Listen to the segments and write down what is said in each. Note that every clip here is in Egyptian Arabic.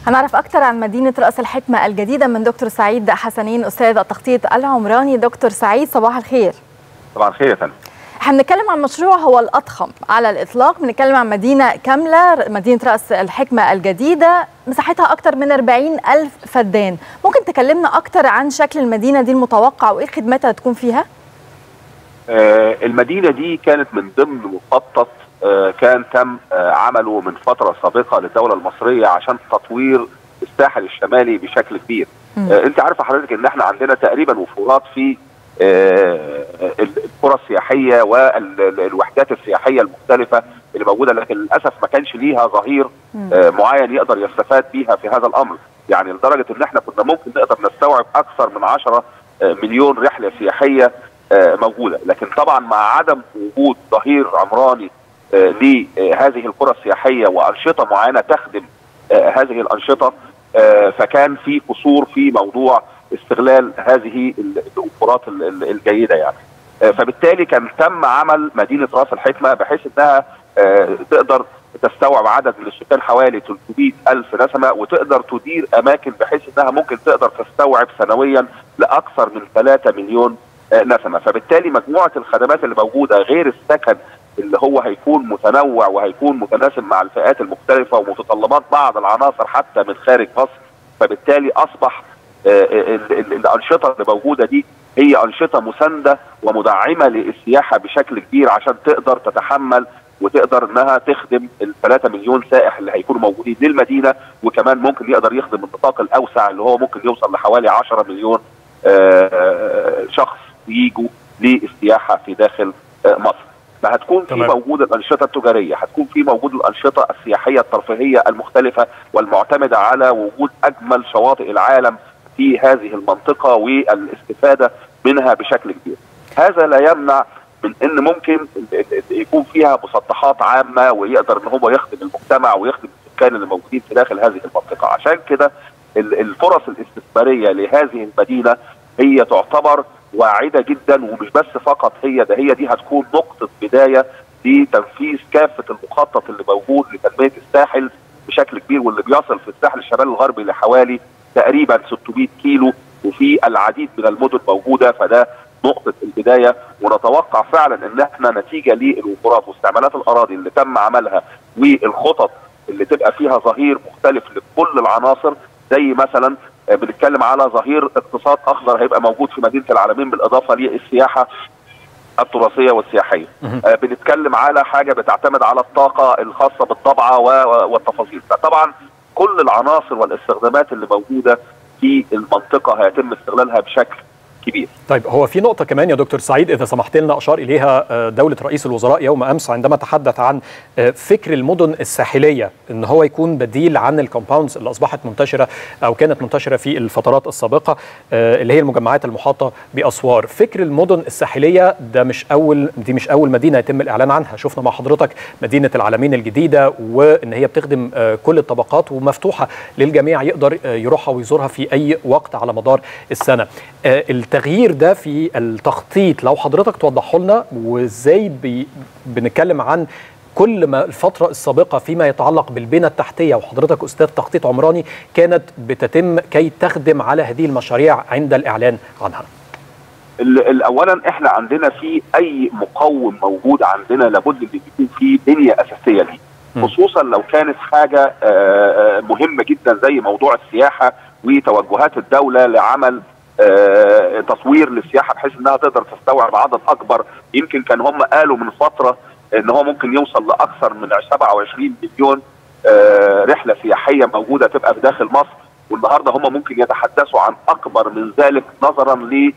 هنعرف أكثر عن مدينة رأس الحكمة الجديدة من دكتور سعيد حسنين أستاذ التخطيط العمراني دكتور سعيد صباح الخير صباح الخير يا فندم احنا بنتكلم عن مشروع هو الأضخم على الإطلاق بنتكلم عن مدينة كاملة مدينة رأس الحكمة الجديدة مساحتها أكثر من 40 ألف فدان ممكن تكلمنا أكثر عن شكل المدينة دي المتوقع وإيه خدماتها تكون فيها؟ آه المدينة دي كانت من ضمن مخطط آه كان تم آه عمله من فترة سابقة للدولة المصرية عشان تطوير الساحل الشمالي بشكل كبير انت عارفه حضرتك ان احنا عندنا تقريبا وفورات في القرى السياحيه والوحدات السياحيه المختلفه اللي موجوده لكن للاسف ما كانش ليها ظهير معين يقدر يستفاد بيها في هذا الامر يعني لدرجه ان احنا كنا ممكن نقدر نستوعب اكثر من 10 مليون رحله سياحيه موجوده لكن طبعا مع عدم وجود ظهير عمراني لهذه القرى السياحيه وانشطه معينه تخدم هذه الانشطه فكان في قصور في موضوع استغلال هذه الوفرات الجيده يعني فبالتالي كان تم عمل مدينه راس الحكمه بحيث انها تقدر تستوعب عدد من السكان حوالي 300 ألف نسمة وتقدر تدير أماكن بحيث أنها ممكن تقدر تستوعب سنويا لأكثر من 3 مليون نسمة فبالتالي مجموعة الخدمات اللي موجودة غير السكن اللي هو هيكون متنوع وهيكون متناسب مع الفئات المختلفة ومتطلبات بعض العناصر حتى من خارج مصر فبالتالي أصبح الأنشطة اللي موجودة دي هي أنشطة مساندة ومدعمة للسياحة بشكل كبير عشان تقدر تتحمل وتقدر انها تخدم ال 3 مليون سائح اللي هيكونوا موجودين للمدينه وكمان ممكن يقدر يخدم النطاق الاوسع اللي هو ممكن يوصل لحوالي 10 مليون شخص يجوا للسياحه في داخل مصر. فهتكون في موجود الانشطه التجاريه، هتكون في موجود الانشطه السياحيه الترفيهيه المختلفه والمعتمده على وجود اجمل شواطئ العالم في هذه المنطقه والاستفاده منها بشكل كبير. هذا لا يمنع من ان ممكن يكون فيها مسطحات عامه ويقدر ان هو يخدم المجتمع ويخدم السكان اللي موجودين في داخل هذه المنطقه، عشان كده الفرص الاستثماريه لهذه المدينه هي تعتبر واعده جدا ومش بس فقط هي ده هي دي هتكون نقطه بدايه لتنفيذ كافه المخطط اللي موجود لتنميه الساحل بشكل كبير واللي بيصل في الساحل الشمالي الغربي لحوالي تقريبا 600 كيلو وفي العديد من المدن موجوده فده نقطه البدايه ونتوقع فعلا ان احنا نتيجه للوفرات واستعمالات الاراضي اللي تم عملها والخطط اللي تبقى فيها ظهير مختلف لكل العناصر زي مثلا بنتكلم على ظهير اقتصاد اخضر هيبقى موجود في مدينه العالمين بالاضافه للسياحه التراثيه والسياحيه. آه بنتكلم على حاجه بتعتمد على الطاقه الخاصه بالطبعه والتفاصيل، فطبعا كل العناصر والاستخدامات اللي موجوده في المنطقه هيتم استغلالها بشكل كبير. طيب هو في نقطة كمان يا دكتور سعيد إذا سمحت لنا أشار إليها دولة رئيس الوزراء يوم أمس عندما تحدث عن فكر المدن الساحلية إن هو يكون بديل عن الكومباوندز اللي أصبحت منتشرة أو كانت منتشرة في الفترات السابقة اللي هي المجمعات المحاطة بأسوار. فكر المدن الساحلية ده مش أول دي مش أول مدينة يتم الإعلان عنها، شفنا مع حضرتك مدينة العالمين الجديدة وإن هي بتخدم كل الطبقات ومفتوحة للجميع يقدر يروحها ويزورها في أي وقت على مدار السنة. التغيير ده في التخطيط لو حضرتك توضحه لنا وازاي بي بنتكلم عن كل ما الفترة السابقة فيما يتعلق بالبنى التحتية وحضرتك أستاذ تخطيط عمراني كانت بتتم كي تخدم على هذه المشاريع عند الإعلان عنها اولا احنا عندنا في اي مقوم موجود عندنا لابد ان يكون في بنيه اساسيه ليه خصوصا لو كانت حاجه مهمه جدا زي موضوع السياحه وتوجهات الدوله لعمل آه تصوير للسياحه بحيث انها تقدر تستوعب عدد اكبر يمكن كان هم قالوا من فتره ان هو ممكن يوصل لاكثر من 27 مليون آه رحله سياحيه موجوده تبقى في داخل مصر والنهارده هم ممكن يتحدثوا عن اكبر من ذلك نظرا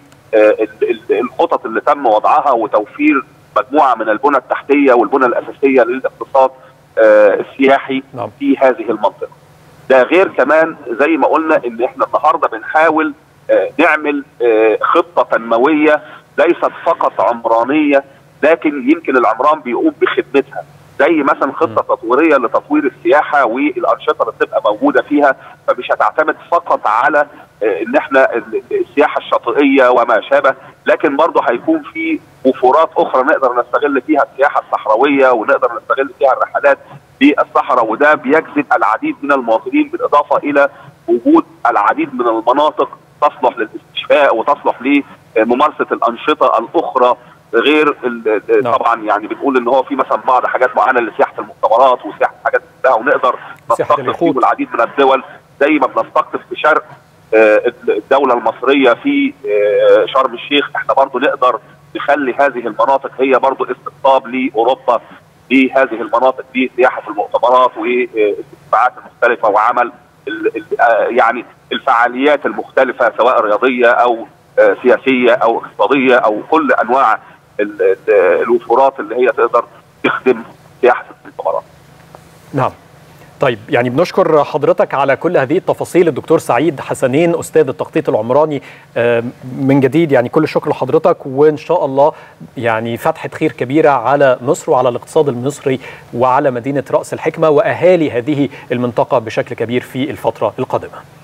للخطط اللي تم وضعها وتوفير مجموعه من البنى التحتيه والبنى الاساسيه للاقتصاد آه السياحي نعم. في هذه المنطقه. ده غير كمان زي ما قلنا ان احنا النهارده بنحاول نعمل خطة تنموية ليست فقط عمرانية لكن يمكن العمران بيقوم بخدمتها زي مثلا خطة تطويرية لتطوير السياحة والأنشطة اللي بتبقى موجودة فيها فمش هتعتمد فقط على ان احنا السياحة الشاطئية وما شابه لكن برضه هيكون في وفورات أخرى نقدر نستغل فيها السياحة الصحراوية ونقدر نستغل فيها الرحلات للصحراء وده بيجذب العديد من المواطنين بالاضافه الى وجود العديد من المناطق تصلح للاستشفاء وتصلح لممارسه الانشطه الاخرى غير نعم. طبعا يعني بنقول ان هو في مثلا بعض حاجات معينه لسياحه المؤتمرات وسياحه حاجات كلها ونقدر سياحة نستقطب اليخوت. فيه العديد من الدول زي ما بنستقطب في شرق آه، الدوله المصريه في آه، شرم الشيخ احنا برضو نقدر نخلي هذه المناطق هي برضو استقطاب لاوروبا لهذه المناطق لسياحه المؤتمرات والاجتماعات المختلفه وعمل ال- ال- آه، يعني الفعاليات المختلفه سواء رياضيه او آه، سياسيه او اقتصاديه او كل انواع ال- ال- الوفورات اللي هي تقدر تخدم سياحه المؤتمرات. نعم طيب يعني بنشكر حضرتك على كل هذه التفاصيل الدكتور سعيد حسنين استاذ التخطيط العمراني آه، من جديد يعني كل الشكر لحضرتك وان شاء الله يعني فتحه خير كبيره على مصر وعلى الاقتصاد المصري وعلى مدينه راس الحكمه واهالي هذه المنطقه بشكل كبير في الفتره القادمه